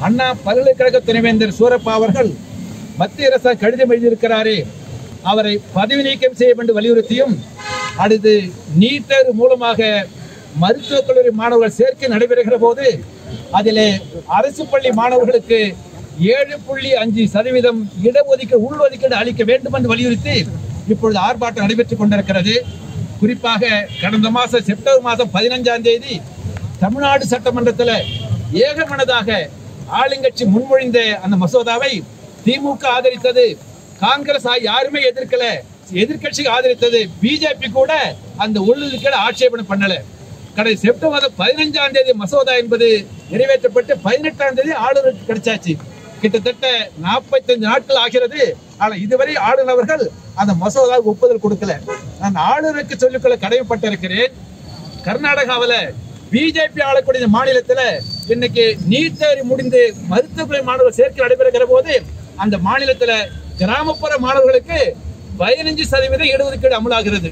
அண்ணா பல்கலைக்கழக துணைவேந்தர் சூரப்பா அவர்கள் மத்திய அரசு கடிதம் எழுதியிருக்கிறாரே அவரை பதவி நீக்கம் செய்ய வேண்டும் வலியுறுத்தியும் அடுத்து நீட் தேர்வு மூலமாக மருத்துவக் கல்லூரி மாணவர்கள் சேர்க்கை நடைபெறுகிற போது அதிலே அரசு பள்ளி மாணவர்களுக்கு ஏழு புள்ளி அஞ்சு சதவீதம் இடஒதுக்கீடு உள்ஒதுக்கீடு அளிக்க வேண்டும் என்று வலியுறுத்தி இப்பொழுது ஆர்ப்பாட்டம் நடைபெற்றுக் கொண்டிருக்கிறது குறிப்பாக கடந்த மாசம் செப்டம்பர் மாதம் பதினஞ்சாம் தேதி தமிழ்நாடு சட்டமன்றத்தில் ஏகமனதாக ஆளுங்கட்சி முன்மொழிந்த அந்த மசோதாவை திமுக ஆதரித்தது காங்கிரஸ் ஆ- யாருமே எதிர்க்கல எதிர்க்கட்சி ஆதரித்தது பிஜேபி கூட அந்த உள்ளுக்கீடு ஆட்சேபனை பண்ணல கடை செப்டம்பர் மாதம் பதினஞ்சாம் தேதி மசோதா என்பது நிறைவேற்றப்பட்டு பதினெட்டாம் தேதி ஆளுநருக்கு கிடைச்சாச்சு கிட்டத்தட்ட 45 நாட்கள் ஆகிறது ஆனா இதுவரை ஆளுநர் அவர்கள் அந்த மசோதாவுக்கு ஒப்புதல் கொடுக்கல நான் ஆளுநருக்கு சொல்லிக்கொள்ள கடமைப்பட்டிருக்கிறேன் கர்நாடகாவுல பிஜேபி ஆளக்கூடிய இந்த மாநிலத்துல இன்னைக்கு நீட் தேர்வு முடிந்து மருத்துவ மாணவர் சேர்க்கை நடைபெறுகிற போது அந்த மாநிலத்துல கிராமப்புற மாணவர்களுக்கு பதினஞ்சு சதவீதம் இடஒதுக்கீடு அமலாகிறது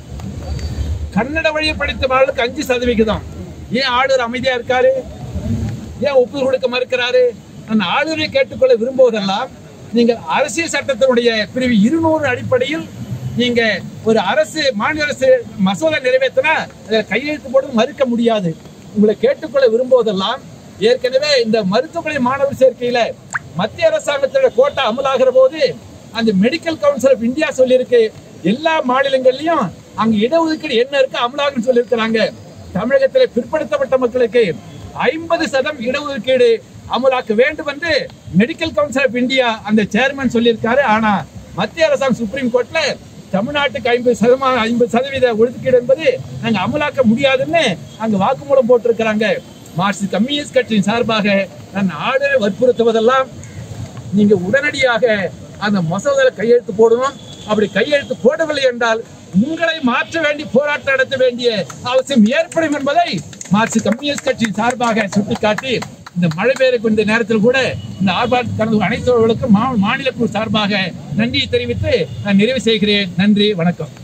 கன்னட வழியை படித்த மாணவர்களுக்கு அஞ்சு சதவிகிதம் ஏன் ஆளுநர் அமைதியா இருக்காரு ஏன் ஒப்புதல் கொடுக்க மறுக்கிறாரு நான் ஆளுநரை கேட்டுக்கொள்ள விரும்புவதெல்லாம் நீங்கள் அரசியல் சட்டத்தினுடைய பிரிவு இருநூறு அடிப்படையில் நீங்க ஒரு அரசு மாநில அரசு மசோதா நிறைவேற்றினா அதை கையெழுத்து போட்டு மறுக்க முடியாது உங்களை கேட்டுக்கொள்ள விரும்புவதெல்லாம் ஏற்கனவே இந்த மருத்துவமனை மாணவர் சேர்க்கையில மத்திய அரசாங்கத்தோட கோட்டா அமலாகிற போது அந்த மெடிக்கல் கவுன்சில் ஆஃப் இந்தியா சொல்லியிருக்கு எல்லா மாநிலங்கள்லயும் அங்க இடஒதுக்கீடு என்ன இருக்கு அமலாகும் சொல்லியிருக்கிறாங்க தமிழகத்திலே பிற்படுத்தப்பட்ட மக்களுக்கு ஐம்பது சதம் இடஒதுக்கீடு அமலாக்க வேண்டும் என்று மெடிக்கல் கவுன்சில் ஆஃப் இந்தியா அந்த சேர்மன் சொல்லியிருக்காரு ஆனா மத்திய அரசாங்கம் சுப்ரீம் கோர்ட்ல தமிழ்நாட்டுக்கு ஐம்பது சதமான ஐம்பது சதவீத ஒதுக்கீடு என்பது நாங்க அமலாக்க முடியாதுன்னு அங்க வாக்குமூலம் போட்டிருக்கிறாங்க மார்க்சிஸ்ட் கம்யூனிஸ்ட் கட்சியின் சார்பாக நான் ஆளுநரை வற்புறுத்துவதெல்லாம் நீங்க உடனடியாக அந்த மசோதாவில் கையெழுத்து போடணும் அப்படி கையெழுத்து போடவில்லை என்றால் உங்களை மாற்ற வேண்டி போராட்டம் நடத்த வேண்டிய அவசியம் ஏற்படும் என்பதை மார்க்சிஸ்ட் கம்யூனிஸ்ட் கட்சியின் சார்பாக சுட்டிக்காட்டி இந்த மழை பெய்யக்கூடிய இந்த நேரத்தில் கூட இந்த ஆர்ப்பாட்டம் கலந்து அனைத்தவர்களுக்கும் மா- மாநில குழு சார்பாக நன்றியை தெரிவித்து நான் நிறைவு செய்கிறேன் நன்றி வணக்கம்